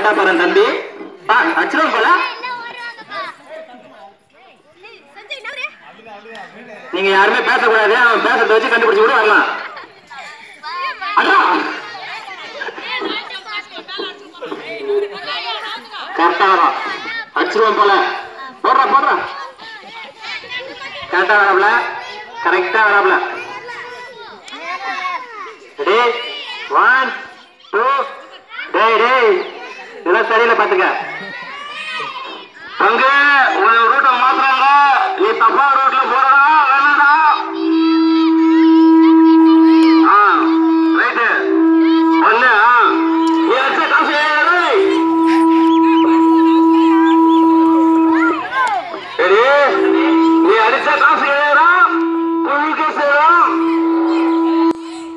கரெக்டா போறேன் தம்பி ஆ அச்சுரம் போல நீங்க யாருமே பேசக்கூடாது அவன் பேசுறத வச்சு கண்டுபிடிச்சு கூட வரலாம் அண்ணா கரெக்டா வரும் அச்சுருவம் போல போடுறா போடுறா கரெக்டா வராப்ல கரெக்டா வராப்ல ரெடி ஒன் டூ டேய் டேய் இதெல்லாம் சரியில்லை பாத்துக்க பங்கு உன் ரூட்டை மாத்துறாங்க நீ தப்பா ரூட்ல போற